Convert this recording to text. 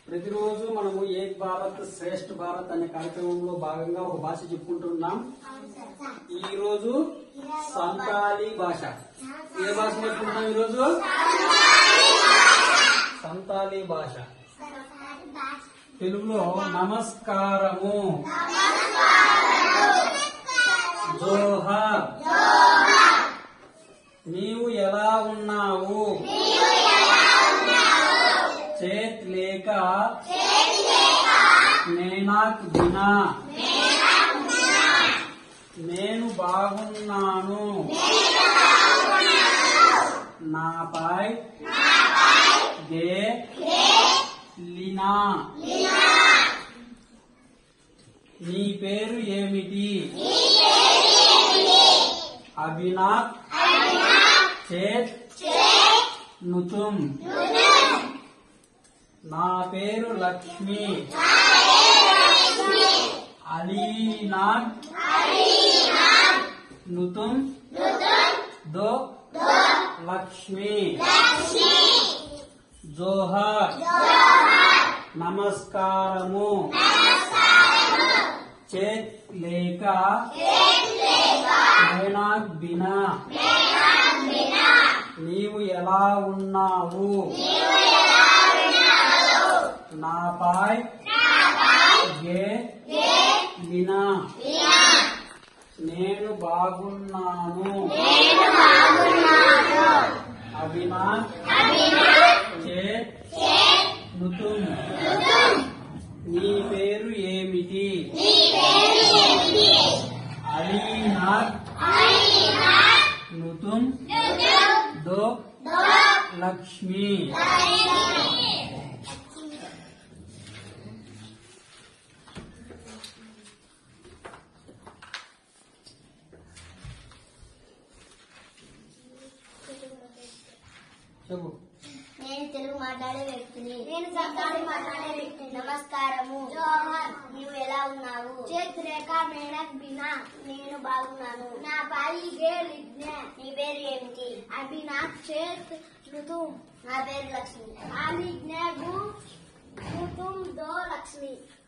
ప్రతిరోజు మనము ఏక్ భారత్ శ్రేష్ఠ భారత్ అనే కార్యక్రమంలో భాగంగా ఒక భాష చెప్పుకుంటున్నాం ఈ రోజు సంతాలి భాష ఏ భాష నేర్చుకుంటున్నాం ఈ రోజు సంతాలి భాష తెలుగులో నమస్కారము జోహార్ నీవు ఎలా ఉన్నావు చేత్ లేక నేనాక్ బినా నేను బాగున్నాను నాపై గే లినా నీ పేరు ఏమిటి అభినాథ్ చేత్ నుతుం నా పేరు లక్ష్మి అలీనాథ్ నుతుం దో లక్ష్మి జోహార్ నమస్కారము చేత్ లేక మేనాక్ బినా నీవు ఎలా ఉన్నావు నాపై గే లినా నేను బాగున్నాను అభిమాన్ చేత్ నుతుం నీ పేరు ఏమిటి అలీనాథ్ నుతుం దో లక్ష్మి చెప్పు నేను తెలుగు మాట్లాడే వ్యక్తిని నేను సంతాలి మాట్లాడే వ్యక్తిని నమస్కారము జోహర్ నీవు ఎలా ఉన్నావు చేత్ రేఖ మేనక్ బినా నేను బాగున్నాను నా పాయి గే లిజ్ఞ నీ పేరు ఏమిటి అభినాథ్ చేత్ ఋతు నా పేరు లక్ష్మి ఆలిజ్ఞ గు ఋతుం దో లక్ష్మి